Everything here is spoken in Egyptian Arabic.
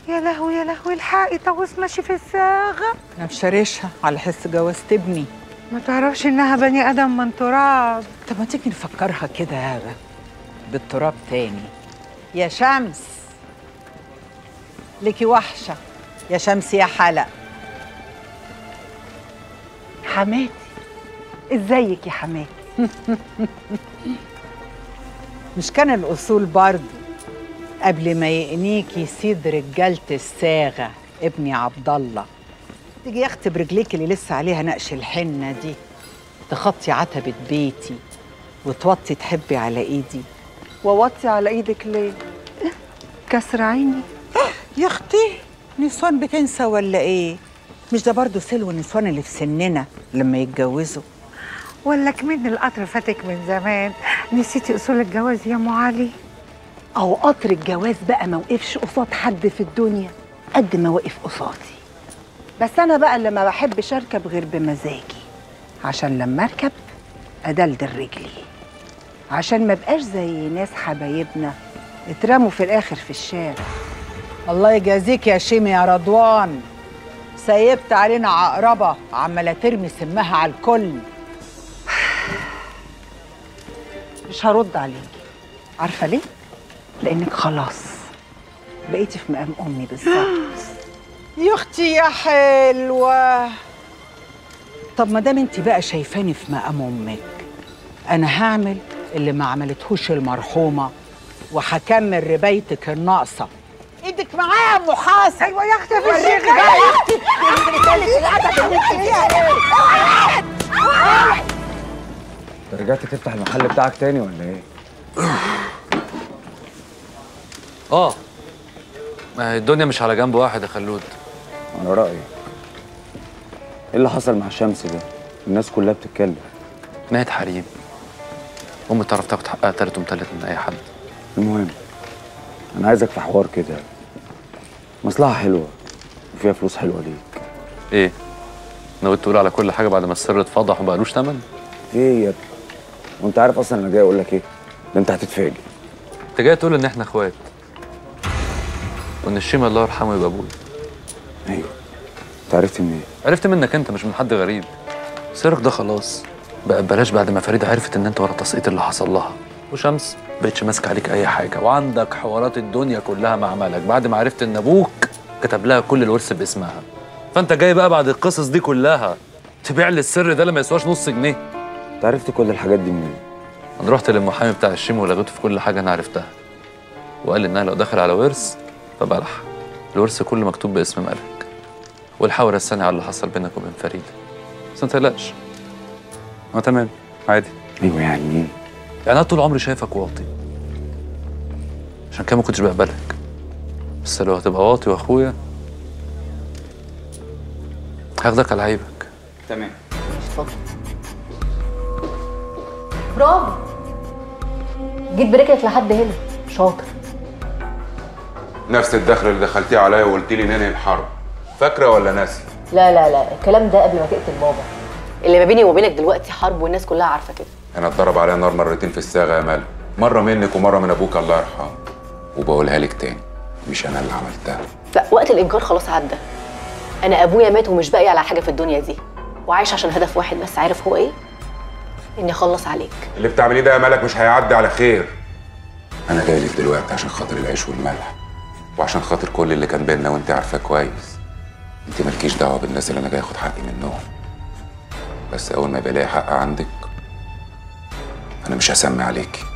يا لهوي يا لهوي الحقي طاووس ماشي في الصاغه انا مشارشها على حس جوازت ابني ما تعرفش انها بني ادم من تراب طب ما تيجي نفكرها كده يا هبه بالتراب تاني يا شمس ليكي وحشه يا شمس يا حلق حماتي ازيك يا حماتي مش كان الاصول برضه قبل ما يقنيكي سيد رجاله الساغه ابني عبد الله تيجي يا اختي برجليك اللي لسه عليها نقش الحنه دي تخطي عتبه بيتي وتوطي تحبي على ايدي ووطي على ايدك ليه كسر عيني يا اختي نسوان بتنسى ولا ايه مش ده برضه سلو النسوان اللي في سننا لما يتجوزوا ولا كمان القطر فاتك من زمان نسيتي اصول الجواز يا ام علي أو قطر الجواز بقى ما وقفش قصاد حد في الدنيا قد ما وقف قصادي بس أنا بقى اللي ما بحبش أركب غير بمزاجي عشان لما أركب أدلدل رجلي عشان ما بقاش زي ناس حبايبنا اترموا في الآخر في الشارع الله يجازيك يا شيمي يا رضوان سيبت علينا عقربة عمالة ترمي سمها على الكل مش هرد عليكي عارفة ليه؟ لأنك خلاص بقيتي في مقام أمي بالظبط يا اختي يا حلوة طب ما دام انت بقى شايفاني في مقام امك انا هعمل اللي ما عملتهوش المرحومة وهكمل ربايتك الناقصة ايدك معايا يا ام حسن ايوه يا اختي في وريني الشغل بقى يا اختي الرجالة الادب اللي انت فيها ايه انت رجعت تفتح المحل بتاعك تاني ولا ايه؟ اه ما هي الدنيا مش على جنب واحد يا خلود انا رايي ايه اللي حصل مع شمس ده؟ الناس كلها بتتكلم مات حريم امي تعرف تاخد حقها تالت ومتلت من اي حد المهم انا عايزك في حوار كده مصلحه حلوه وفيها فلوس حلوه ليك ايه ناوي تقول على كل حاجه بعد ما السر اتفضح ومبقالوش تمن ايه يا ابني وانت عارف اصلا انا جاي اقول لك ايه ده انت هتتفاجئ انت جاي تقول ان احنا اخوات وان الشيمة الله يرحمه يبقى ابويا ايوه انت عرفت منين عرفت منك انت مش من حد غريب سيرك ده خلاص بقى ببلاش بعد ما فريده عرفت ان انت ورا التسقيط اللي حصل لها وشمس بقتش ماسكه عليك اي حاجه وعندك حوارات الدنيا كلها مع مالك بعد ما عرفت ان ابوك كتب لها كل الورث باسمها فانت جاي بقى بعد القصص دي كلها تبيع لي السر ده اللي ما يسواش نص جنيه انت عرفت كل الحاجات دي منين انا رحت للمحامي بتاع الشيم ولغيته في كل حاجه انا عرفتها وقال انها لو دخل على ورث فبلح الورث كله مكتوب باسم مالك والحاول الثاني على اللي حصل بينك وبين فريده بس ما تقلقش ما تمام عادي ايوه يعني ايه يعني انا طول عمري شايفك واطي عشان كده ما كنتش بقبلك بس لو هتبقى واطي واخويا هاخدك على عيبك تمام برافو جيت برجلك لحد هنا شاطر نفس الدخل اللي دخلتيه عليا وقلت لي ننهي الحرب فاكره ولا ناسي لا لا لا الكلام ده قبل ما تقتل بابا اللي ما بيني وبينك دلوقتي حرب والناس كلها عارفه كده انا اتضرب عليا نار مرتين في الصاغه يا مال مره منك ومره من ابوك الله يرحمه وبقولها لك تاني مش انا اللي عملتها لا وقت الانكار خلاص عدى انا ابويا مات ومش باقي على حاجه في الدنيا دي وعايش عشان هدف واحد بس عارف هو ايه اني اخلص عليك اللي بتعمليه ده يا مالك مش هيعدي على خير انا جاي لك دلوقتي عشان خاطر العيش والملح وعشان خاطر كل اللي كان بينا وانت عارفاه كويس انت مالكيش دعوه بالناس اللي انا جاي اخد حقي منهم بس اول ما يبقى ليا حق عندك انا مش هسمي عليكي